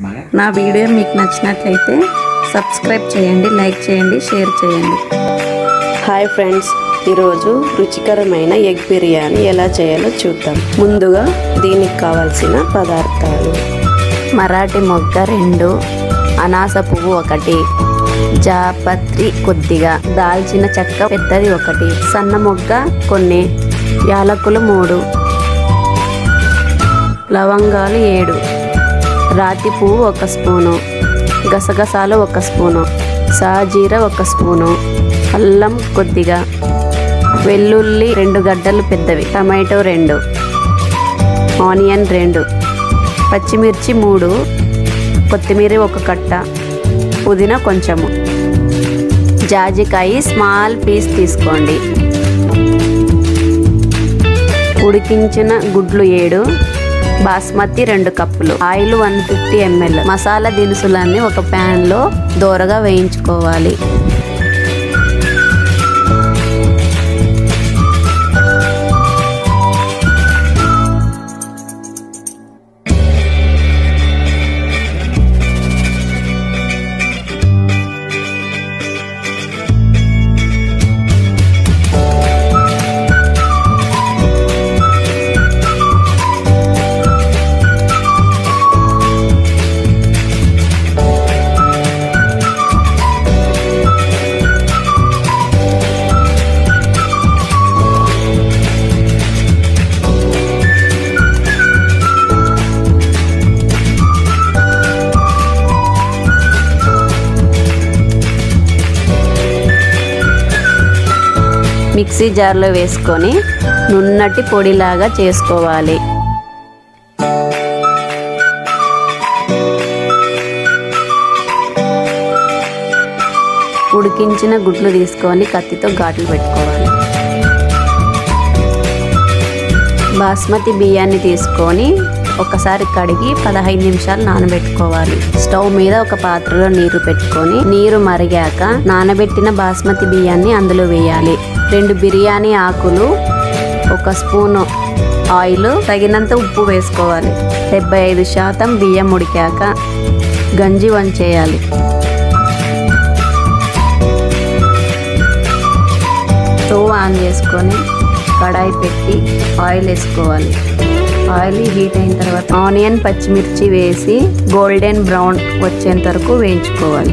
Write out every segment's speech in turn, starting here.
నా వీడియో మీకు నచ్చినట్లయితే సబ్స్క్రైబ్ చేయండి లైక్ చేయండి షేర్ చేయండి హాయ్ ఫ్రెండ్స్ ఈరోజు రుచికరమైన ఎగ్ బిర్యానీ ఎలా చేయాలో చూద్దాం ముందుగా దీనికి కావాల్సిన పదార్థాలు మరాఠీ మొగ్గ రెండు అనాస పువ్వు ఒకటి జాపత్రి కొద్దిగా దాల్చిన చెక్క పెద్దది ఒకటి సన్న మొగ్గ కొన్ని యాలకులు మూడు లవంగాలు ఏడు రాతి పువ్వు ఒక స్పూను గసగసాలు ఒక స్పూను సాజీర ఒక స్పూను అల్లం కొద్దిగా వెల్లుల్లి రెండు గడ్డలు పెద్దవి టమాటో రెండు ఆనియన్ రెండు పచ్చిమిర్చి మూడు కొత్తిమీర ఒక కట్ట పుదీనా కొంచెము జాజికాయ స్మాల్ పీస్ తీసుకోండి ఉడికించిన గుడ్లు ఏడు బాస్మతి రెండు కప్పులు oil one fifty ml masala దినుసులన్నీ ఒక ప్యాన్లో దోరగా వేయించుకోవాలి మిక్సీ జార్లో వేసుకొని నున్నటి పొడిలాగా చేసుకోవాలి ఉడికించిన గుడ్లు తీసుకొని కత్తితో ఘాట్లు పెట్టుకోవాలి బాస్మతి బియ్యాన్ని తీసుకొని ఒకసారి కడిగి పదహైదు నిమిషాలు నానబెట్టుకోవాలి స్టవ్ మీద ఒక పాత్రలో నీరు పెట్టుకొని నీరు మరిగాక నానబెట్టిన బాస్మతి బియ్యాన్ని అందులో వేయాలి రెండు బిర్యానీ ఆకులు ఒక స్పూను ఆయిల్ తగినంత ఉప్పు వేసుకోవాలి డెబ్బై ఐదు శాతం బియ్యం ఉడికాక గంజి వంచేయాలి స్టవ్ ఆన్ చేసుకొని కడాయి పెట్టి ఆయిల్ వేసుకోవాలి ఆయిల్ హీట్ అయిన తర్వాత ఆనియన్ పచ్చిమిర్చి వేసి గోల్డెన్ బ్రౌన్ వచ్చేంత వరకు వేయించుకోవాలి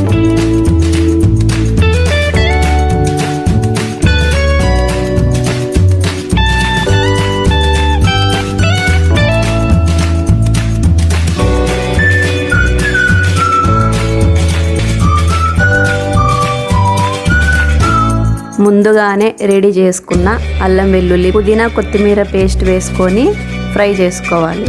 ముందుగానే రెడీ చేసుకున్న అల్లం వెల్లుల్లి పుదీనా కొత్తిమీర పేస్ట్ వేసుకొని ఫ్రై చేసుకోవాలి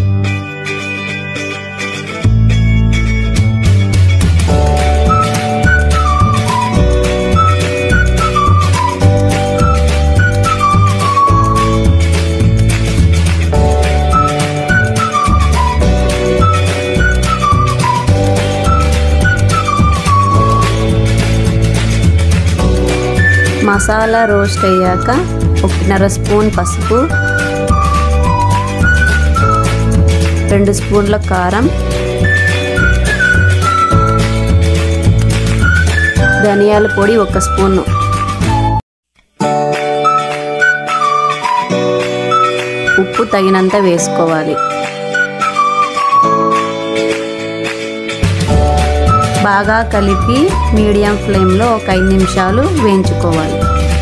మసాలా రోస్ట్ అయ్యాక ఒకటిన్నర స్పూన్ పసుపు రెండు స్పూన్ల కారం ధనియాల పొడి ఒక స్పూను ఉప్పు తగినంత వేసుకోవాలి బాగా కలిపి మీడియం ఫ్లేమ్లో ఒక ఐదు నిమిషాలు వేయించుకోవాలి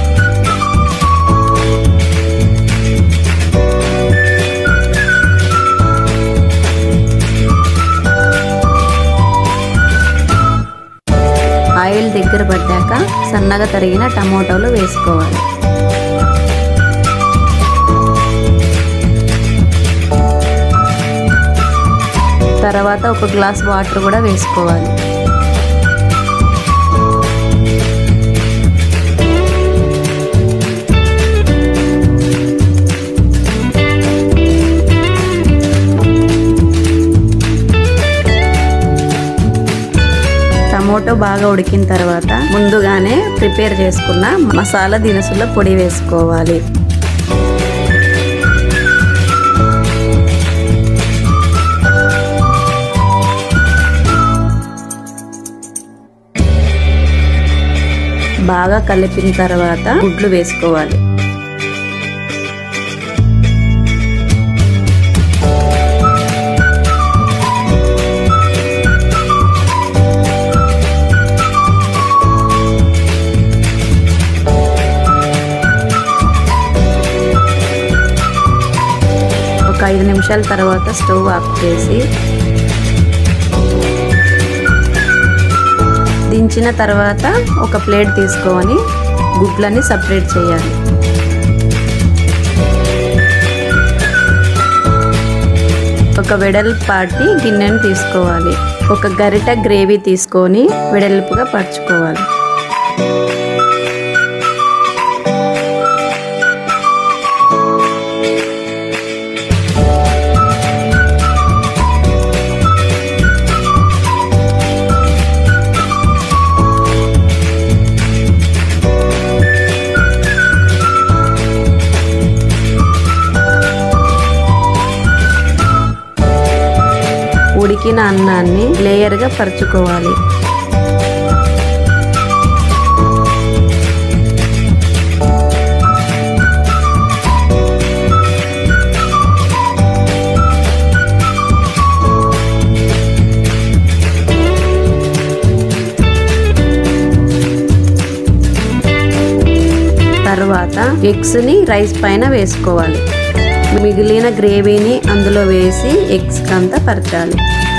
ఆయిల్ దగ్గర పడ్డాక సన్నగా తరిగిన టమోటాలు వేసుకోవాలి తర్వాత ఒక గ్లాస్ వాటర్ కూడా వేసుకోవాలి టమోటో బాగా ఉడికిన తర్వాత ముందుగానే ప్రిపేర్ చేసుకున్న మసాలా దినుసుల పొడి వేసుకోవాలి బాగా కలిపిన తర్వాత గుడ్లు వేసుకోవాలి ఒక ఐదు నిమిషాల తర్వాత స్టవ్ ఆఫ్ చేసి దించిన తర్వాత ఒక ప్లేట్ తీసుకొని గుడ్లని సపరేట్ చేయాలి ఒక వెడల్పాటి గిన్నెను తీసుకోవాలి ఒక గరిట గ్రేవీ తీసుకొని వెడల్పుగా పరుచుకోవాలి ఉడికిన అన్నాన్ని లేయర్గా పరుచుకోవాలి తర్వాత ఎగ్స్ని రైస్ పైన వేసుకోవాలి మిగిలిన గ్రేవీని అందులో వేసి ఎగ్స్ అంతా పరచాలి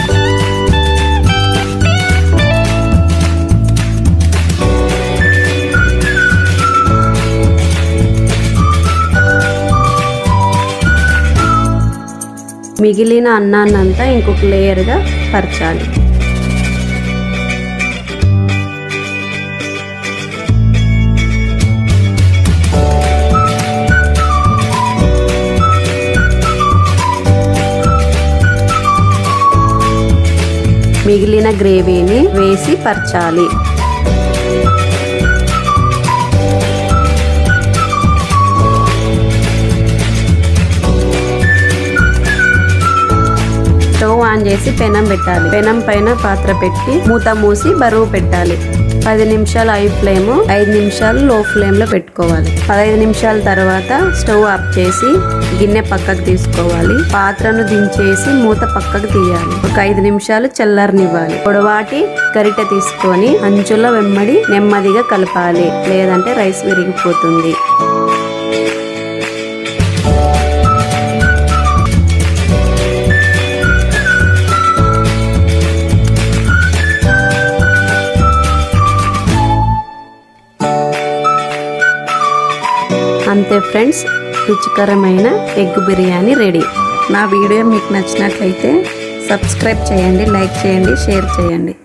మిగిలిన అన్నాన్నంతా ఇంకొక లేయర్గా పరచాలి మిగిలిన గ్రేవీని వేసి పరచాలి స్టవ్ ఆన్ చేసి పెనం పెట్టాలి పెనం పైన పాత్ర పెట్టి మూత మూసి బరువు పెట్టాలి పది నిమిషాలు హై ఫ్లేమ్ ఐదు నిమిషాలు లో ఫ్లేమ్ లో పెట్టుకోవాలి పదహైదు నిమిషాల తర్వాత స్టవ్ ఆఫ్ చేసి గిన్నె పక్కకు తీసుకోవాలి పాత్రను దించేసి మూత పక్కకు తీయాలి ఒక ఐదు నిమిషాలు చల్లారనివ్వాలి పొడవాటి గరిటె తీసుకొని అంచుల వెమ్మడి నెమ్మదిగా కలపాలి లేదంటే రైస్ విరిగిపోతుంది అంతే ఫ్రెండ్స్ రుచికరమైన ఎగ్ బిర్యానీ రెడీ నా వీడియో మీకు నచ్చినట్లయితే సబ్స్క్రైబ్ చేయండి లైక్ చేయండి షేర్ చేయండి